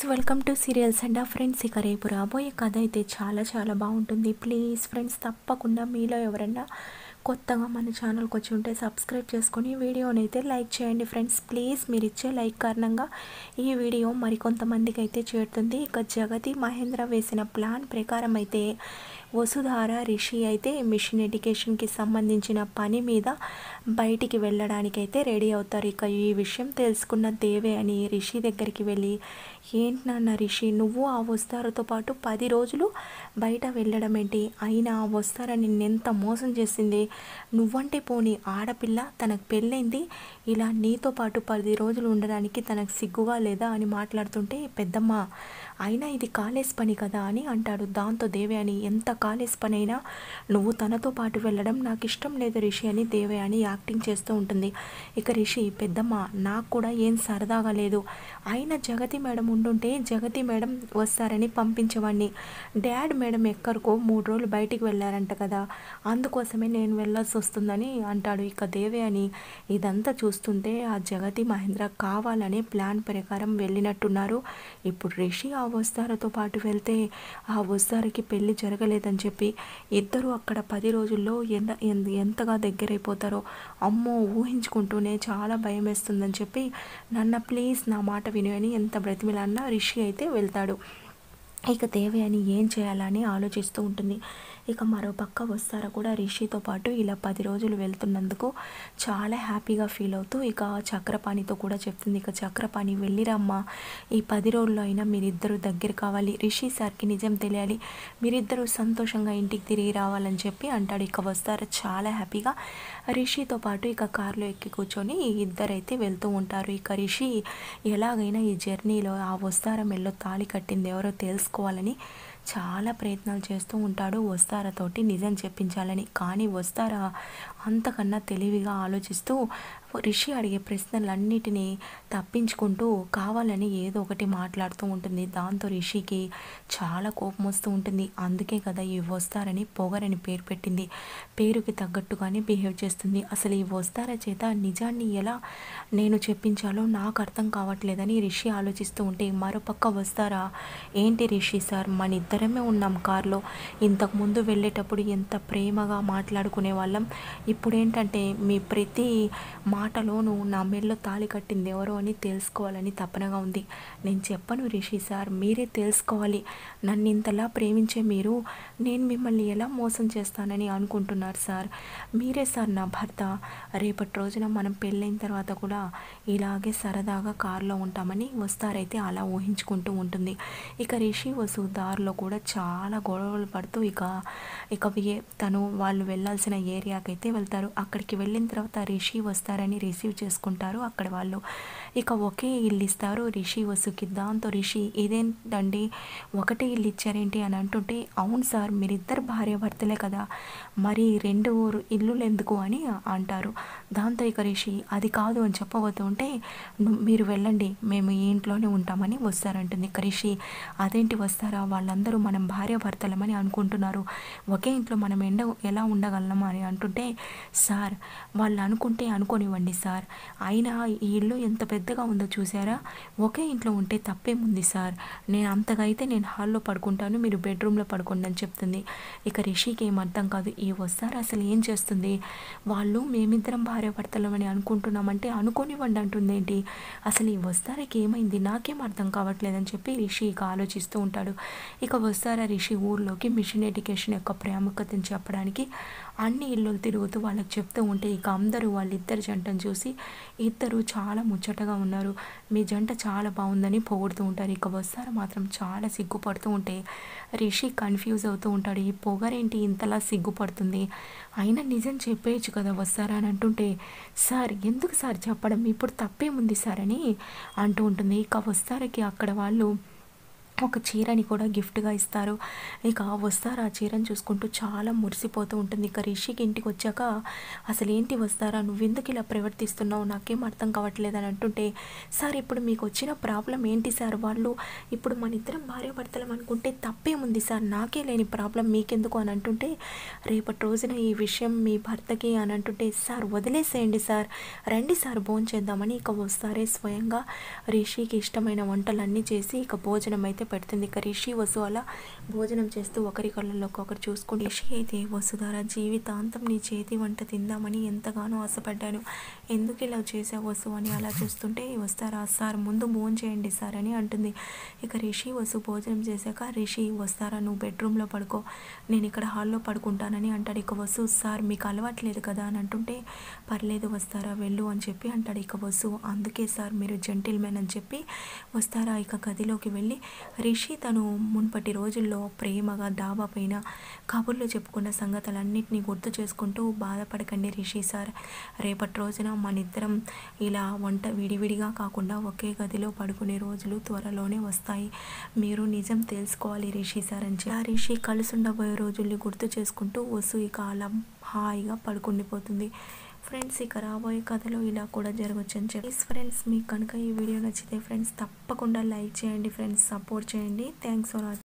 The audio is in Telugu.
వెల్కమ్ టు సీరియల్స్ అండ్ ఆ ఫ్రెండ్స్ ఇక రేపు రాబోయే కథ అయితే చాలా చాలా బాగుంటుంది ప్లీజ్ ఫ్రెండ్స్ తప్పకుండా మీలో ఎవరైనా కొత్తగా మన ఛానల్కి వచ్చి ఉంటే సబ్స్క్రైబ్ చేసుకొని వీడియోని అయితే లైక్ చేయండి ఫ్రెండ్స్ ప్లీజ్ మీరు ఇచ్చే లైక్ కారణంగా ఈ వీడియో మరికొంతమందికి అయితే చేరుతుంది ఇక జగతి మహేంద్ర వేసిన ప్లాన్ ప్రకారం అయితే వసుధార రిషి అయితే మిషన్ ఎడ్యుకేషన్కి సంబంధించిన పని మీద బయటికి వెళ్ళడానికి అయితే రెడీ అవుతారు ఇక ఈ విషయం తెలుసుకున్న దేవే అని రిషి దగ్గరికి వెళ్ళి ఏంటి నాన్న రిషి నువ్వు ఆ వస్తారతో పాటు పది రోజులు బయట వెళ్ళడం ఏంటి అయినా ఆ వస్తారా నిన్నెంత మోసం చేసింది నువ్వంటే పోని ఆడపిల్ల తనకు పెళ్ళైంది ఇలా నీతో పాటు పది రోజులు ఉండడానికి తనకు సిగ్గుగా లేదా అని మాట్లాడుతుంటే పెద్దమ్మ అయినా ఇది కాలేజ్ పని కదా అని అంటాడు దాంతో దేవే అని ఎంత కాలేజ్ పని అయినా నువ్వు తనతో పాటు వెళ్ళడం నాకు ఇష్టం లేదు రిషి అని దేవే అని యాక్టింగ్ చేస్తూ ఉంటుంది ఇక రిషి పెద్దమ్మ నాకు కూడా ఏం సరదాగా లేదు అయినా జగతి మేడం ఉండుంటే జగతి మేడం వస్తారని పంపించేవాడిని డాడ్ మేడం ఎక్కడికో మూడు రోజులు బయటికి వెళ్ళారంట కదా అందుకోసమే నేను వెళ్ళాల్సి వస్తుందని అంటాడు ఇక దేవే అని ఇదంతా చూస్తుంటే ఆ జగతి మహేంద్ర కావాలనే ప్లాన్ ప్రకారం వెళ్ళినట్టున్నారు ఇప్పుడు రిషి ఆ వస్తారతో పాటు వెళ్తే ఆ వస్తారకి పెళ్లి జరగలేదని చెప్పి ఇద్దరు అక్కడ పది రోజుల్లో ఎంత ఎంత- ఎంతగా దగ్గరైపోతారో అమ్మో ఊహించుకుంటూనే చాలా భయం వేస్తుందని చెప్పి నన్న ప్లీజ్ నా మాట విను అని ఎంత బ్రతిమిలన్నా రిషి అయితే వెళ్తాడు ఇక దేవి అని ఏం చేయాలని ఆలోచిస్తూ ఉంటుంది ఇక మరో పక్క వస్తారా కూడా రిషితో పాటు ఇలా పది రోజులు వెళ్తున్నందుకు చాలా హ్యాపీగా ఫీల్ అవుతూ ఇక చక్రపాణితో కూడా చెప్తుంది ఇక చక్రపాణి వెళ్ళిరమ్మా ఈ పది రోజుల్లో అయినా మీరిద్దరూ దగ్గర కావాలి రిషి సార్కి నిజం తెలియాలి మీరిద్దరూ సంతోషంగా ఇంటికి తిరిగి రావాలని చెప్పి అంటాడు ఇక వస్తారా చాలా హ్యాపీగా రిషితో పాటు ఇక కారులో ఎక్కి కూర్చొని ఇద్దరైతే వెళ్తూ ఉంటారు ఇక రిషి ఎలాగైనా ఈ జర్నీలో ఆ వస్తారా మెల్లో తాళి కట్టింది ఎవరో తెలుసుకోవాలని చాలా ప్రయత్నాలు చేస్తూ ఉంటాడు వస్తారతోటి నిజం చెప్పించాలని కానీ వస్తారా అంతకన్నా తెలివిగా ఆలోచిస్తూ రిషి అడిగే ప్రశ్నలన్నిటినీ తప్పించుకుంటూ కావాలని ఏదో ఒకటి మాట్లాడుతూ ఉంటుంది దాంతో రిషికి చాలా కోపం వస్తూ ఉంటుంది అందుకే కదా ఈ వస్తారని పొగరని పేరు పెట్టింది పేరుకి తగ్గట్టుగానే బిహేవ్ చేస్తుంది అసలు ఈ వస్తార చేత నిజాన్ని ఎలా నేను చెప్పించాలో నాకు అర్థం కావట్లేదని రిషి ఆలోచిస్తూ ఉంటే మరోపక్క వస్తారా ఏంటి రిషి సార్ మన ఇద్దరమే ఉన్నాం కార్లో ఇంతకు ముందు వెళ్ళేటప్పుడు ఎంత ప్రేమగా మాట్లాడుకునే వాళ్ళం ఇప్పుడు ఏంటంటే మీ ప్రతి మాటలోనూ నా మెల్లో తాళి కట్టింది ఎవరో అని తెలుసుకోవాలని తపనగా ఉంది నేను చెప్పను రిషి సార్ మీరే తెలుసుకోవాలి నన్ను ఇంతలా ప్రేమించే మీరు నేను మిమ్మల్ని ఎలా మోసం చేస్తానని అనుకుంటున్నారు సార్ మీరే సార్ నా భర్త రేపటి రోజున మనం పెళ్ళైన తర్వాత కూడా ఇలాగే సరదాగా కారులో ఉంటామని వస్తారైతే అలా ఊహించుకుంటూ ఉంటుంది ఇక రిషి వసు దారిలో కూడా చాలా గొడవలు పడుతూ ఇక ఇక ఏ- తను వాళ్ళు వెళ్ళాల్సిన ఏరియాకైతే వెళ్తారు అక్కడికి వెళ్ళిన తర్వాత రిషి వస్తారని రిసీవ్ చేసుకుంటారు అక్కడ వాళ్ళు ఇక ఒకే ఇల్లు ఇస్తారు రిషి వసుకి దాంతో రిషి ఇదేంటండి ఒకటే ఇల్లు ఇచ్చారేంటి అని అంటుంటే అవును సార్ మీరిద్దరు భార్య భర్తలే కదా మరి రెండు ఇల్లులు ఎందుకు అని అంటారు దాంతో ఇక రిషి అది కాదు అని చెప్పబోతుంటే "ను- మీరు వెళ్ళండి మేము ఈ ఇంట్లోనే ఉంటామని వస్తారంటుంది ఇక రిషి అదేంటి వస్తారా వాళ్ళందరూ మనం భార్య భర్తలమని అనుకుంటున్నారు ఒకే ఇంట్లో మనం ఎండ ఎలా ఉండగలమా అని అంటుంటే సార్ వాళ్ళు అనుకుంటే అనుకోనివ్వండి సార్ అయినా ఈ ఇల్లు ఎంత పెద్దగా ఉందో చూసారా ఒకే ఇంట్లో ఉంటే తప్పేముంది సార్ నేను అంతగా అయితే నేను హాల్లో పడుకుంటాను మీరు బెడ్రూమ్లో పడుకోండి అని చెప్తుంది ఇక రిషికి ఏం అర్థం కాదు ఈ వస్తారు అసలు ఏం చేస్తుంది వాళ్ళు మేమిద్దరం భార్య భర్తలమని అనుకుంటున్నామంటే అనుకోనివ్వండి అంటుంది ఏంటి అసలు ఈ వస్తారకి ఏమైంది నాకేం అర్థం కావట్లేదని చెప్పి రిషి ఇక ఆలోచిస్తూ ఉంటాడు ఇక వస్తారా రిషి ఊర్లోకి మిషన్ ఎడ్యుకేషన్ యొక్క ప్రాముఖ్యతను చెప్పడానికి అన్ని ఇల్లు తిరుగుతూ వాళ్ళకి చెప్తూ ఉంటే ఇక అందరూ వాళ్ళిద్దరి జంటను చూసి ఇద్దరు చాలా ముచ్చటగా ఉన్నారు మీ జంట చాలా బాగుందని పొగుడుతూ ఉంటారు ఇక వస్తారా మాత్రం చాలా సిగ్గుపడుతూ ఉంటే రిషి కన్ఫ్యూజ్ అవుతూ ఉంటాడు ఈ పొగరేంటి ఇంతలా సిగ్గుపడుతుంది అయినా నిజం చెప్పేయచ్చు కదా వస్తారా అని అంటుంటే సార్ ఎందుకు సార్ చెప్పడం ఇప్పుడు తప్పేముంది సార్ అని అంటూ ఉంటుంది ఇక వస్తారకి అక్కడ వాళ్ళు ఒక చీరని కూడా గిఫ్ట్గా ఇస్తారు ఇక వస్తారు ఆ చీరను చూసుకుంటూ చాలా మురిసిపోతూ ఉంటుంది ఇక రిషికి ఇంటికి వచ్చాక అసలు ఏంటి వస్తారా నువ్వు ఎందుకు ఇలా ప్రవర్తిస్తున్నావు నాకేం అర్థం కావట్లేదు అని అంటుంటే సార్ ఇప్పుడు మీకు వచ్చిన ప్రాబ్లం ఏంటి సార్ వాళ్ళు ఇప్పుడు మన ఇద్దరం భార్యాభర్తలం అనుకుంటే తప్పేముంది సార్ నాకే లేని ప్రాబ్లం మీకెందుకు అని అంటుంటే రేపటి రోజున ఈ విషయం మీ భర్తకి అని అంటుంటే సార్ వదిలేసేయండి సార్ రండి సార్ భోజనం చేద్దామని ఇక వస్తారే స్వయంగా రిషికి ఇష్టమైన వంటలన్నీ చేసి ఇక భోజనం అయితే పెడుతుంది ఇక రిషి వసు అలా భోజనం చేస్తూ ఒకరి కళ్ళల్లోకి ఒకరు చూసుకుని రిషి అయితే వసుధార జీవితాంతం నీ చేతి వంట తిందామని ఎంతగానో ఆశపడ్డాను ఎందుకు ఇలా చేసావు వసు అని అలా చూస్తుంటే వస్తారా సార్ ముందు భోజనం చేయండి సార్ అని అంటుంది ఇక రిషి వసు భోజనం చేశాక రిషి వస్తారా నువ్వు బెడ్రూమ్లో పడుకో నేను ఇక్కడ హాల్లో పడుకుంటానని అంటాడు ఇక వసు సార్ మీకు అలవాట్లేదు కదా అని అంటుంటే పర్లేదు వస్తారా వెళ్ళు అని చెప్పి అంటాడు ఇక వసు అందుకే సార్ మీరు జెంటిల్మెన్ అని చెప్పి వస్తారా ఇక గదిలోకి వెళ్ళి రిషి తను మున్పటి రోజుల్లో ప్రేమగా డాబా పైన కబుర్లు చెప్పుకున్న సంగతులన్నింటినీ గుర్తు చేసుకుంటూ బాధపడకండి రిషి సార్ రేపటి రోజున మన ఇద్దరం ఇలా వంట విడివిడిగా కాకుండా ఒకే గదిలో పడుకునే రోజులు త్వరలోనే వస్తాయి మీరు నిజం తెలుసుకోవాలి రిషి సార్ అని చెప్పి ఆ రిషి కలిసి ఉండబోయే రోజుల్ని గుర్తు చేసుకుంటూ వసు ఇక అలా హాయిగా పడుకుండిపోతుంది ఫ్రెండ్స్ ఇక రాబోయే కథలో ఇలా కూడా జరగచ్చు అని చెప్పి ఫ్రెండ్స్ మీకు కనుక ఈ వీడియో నచ్చితే ఫ్రెండ్స్ తప్పకుండా లైక్ చేయండి ఫ్రెండ్స్ సపోర్ట్ చేయండి థ్యాంక్స్ ఫర్ వాచింగ్